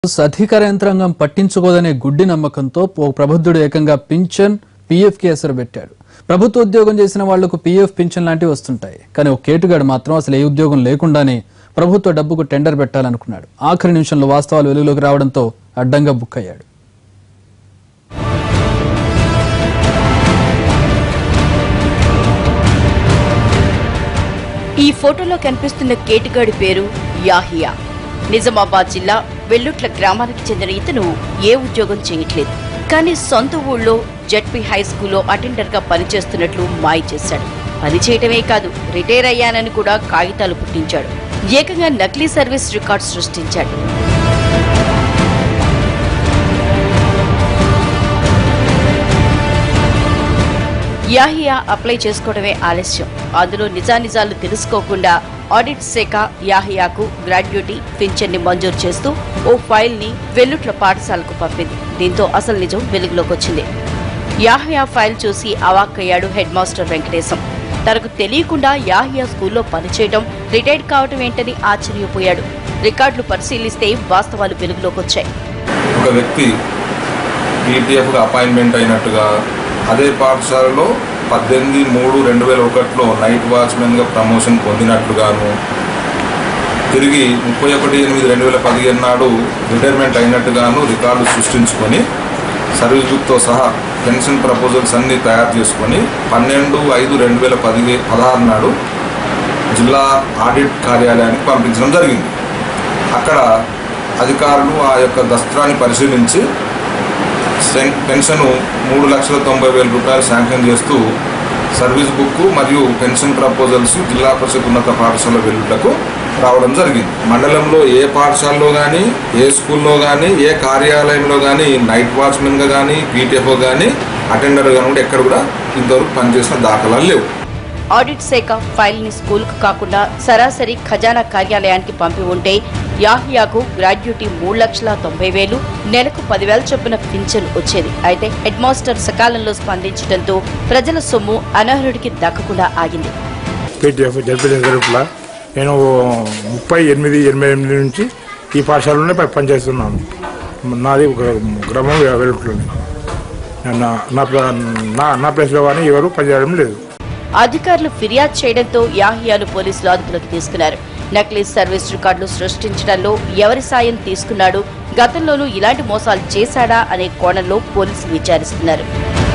అధికార యంత్రాంగం పట్టించుకోదనే గుడ్డి నమ్మకంతో ఓ ప్రబుద్ధుడు ఏకంగా పింఛన్ పీఎఫ్ కి ఎసరు పెట్టాడు ప్రభుత్వ ఉద్యోగం చేసిన వాళ్లకు పీఎఫ్ పింఛన్ లాంటివి వస్తుంటాయి కానీ ఒక కేటుగాడు మాత్రం అసలు ఏ ఉద్యోగం లేకుండానే ప్రభుత్వ డబ్బుకు టెండర్ పెట్టాలనుకున్నాడు ఆఖరి నిమిషంలో వాస్తవాలు వెలుగులోకి రావడంతో అడ్డంగా బుక్ అయ్యాడు ఈ ఫోటోలో కనిపిస్తున్న కేటుగాడి పేరు యాహియా నిజామాబాద్ జిల్లా వెల్లుట్ల గ్రామానికి చెందిన ఇతను ఏ ఉద్యోగం చేయట్లేదు కానీ సొంత ఊళ్ళో జడ్పీ హై స్కూల్లో అటెండర్ గా పనిచేస్తున్నట్లు మాయ చేశాడు పని చేయటమే కాదు రిటైర్ అయ్యానని కూడా కాగితాలు పుట్టించాడు ఏకంగా నకిలీ సర్వీస్ రికార్డ్ సృష్టించాడు యాహియా అప్లై చేసుకోవడమే ఆలస్యం అందులో నిజానిజాలు తెలుసుకోకుండా ఆడిట్ శాఖ యాహియాకు గ్రాడ్యుటీ పింఛన్ని మంజూరు చేస్తూ ఓ ఫైల్ ని వెల్లుట్ల పాఠశాలకు పంపింది దీంతో అసలు నిజం వెలుగులోకి వచ్చింది యాహియా ఫైల్ చూసి అవాక్కయ్యాడు హెడ్ మాస్టర్ వెంకటేశం తనకు తెలియకుండా యాహియా స్కూల్లో పనిచేయడం రిటైర్డ్ కావడం ఏంటని ఆశ్చర్యపోయాడు రికార్డులు పరిశీలిస్తే వాస్తవాలు వెలుగులోకి వచ్చాయి ఒక వ్యక్తి పీటీఎఫ్గా అపాయింట్మెంట్ అయినట్టుగా అదే పాఠశాలలో పద్దెనిమిది మూడు రెండు వేల ఒకటిలో నైట్ వాచ్మెన్గా ప్రమోషన్ పొందినట్లుగాను తిరిగి ముప్పై ఒకటి ఎనిమిది రెండు వేల పదిహేను నాడు రిటైర్మెంట్ అయినట్టుగాను రికార్డు సృష్టించుకొని సర్వీస్ బుక్తో సహా పెన్షన్ ప్రపోజల్స్ అన్నీ తయారు చేసుకొని పన్నెండు ఐదు రెండు వేల పది పదహారు నాడు జిల్లా ఆడిట్ కార్యాలయానికి పంపించడం జరిగింది అక్కడ అధికారులు ఆ యొక్క దస్త్రాన్ని పరిశీలించి సెన్- పెన్షన్ మూడు లక్షల తొంభై వేల రూపాయలు శాంక్షన్ చేస్తూ సర్వీస్ బుక్ మరియు పెన్షన్ ప్రపోజల్స్ జిల్లా పరిషత్ ఉన్నత పాఠశాల వెలుటకు రావడం జరిగింది మండలంలో ఏ పాఠశాలలో కానీ ఏ స్కూల్లో కానీ ఏ కార్యాలయంలో కానీ నైట్ వాచ్మెన్గా కానీ పీటీఎఫ్ఓ కానీ అటెండర్గా కూడా ఎక్కడ కూడా ఇంతవరకు పనిచేసిన దాఖలాలు లేవు ఆడిట్ శాఖ ఫైల్ ని స్కూల్ కు కాకుండా సరాసరి ఖజానా కార్యాలయానికి పంపి ఉంటే యాహియాకు గ్రాడ్యుటీ మూడు లక్షల తొంభై వేలు నెలకు పదివేల చొప్పున పింఛన్ వచ్చేది అయితే హెడ్ మాస్టర్ సకాలంలో స్పందించడంతో ప్రజల సొమ్ము అనర్హుడికి దక్కకుండా ఆగింది పీటీఎఫ్ జడ్పీఎస్ గరుపుల నేను ముప్పై ఎనిమిది ఎనభై ఎనిమిది నుంచి ఈ పాఠశాలలోనే ప- పనిచేస్తున్నాను నాది ఒక గ్రామం వెలుపులోనే నా నా ప్ల- నా నా ప్లేస్లో కానీ ఎవరు పనిచేయడం లేదు అధికారులు ఫిర్యాదు చేయడంతో యాహియాను పోలీసులు అదుపులోకి తీసుకున్నారు నకిలీ సర్వీస్ రికార్డులు సృష్టించడంలో ఎవరి సాయం తీసుకున్నాడు గతంలోనూ ఇలాంటి మోసాలు చేశాడా అనే కోణంలో పోలీసులు విచారిస్తున్నారు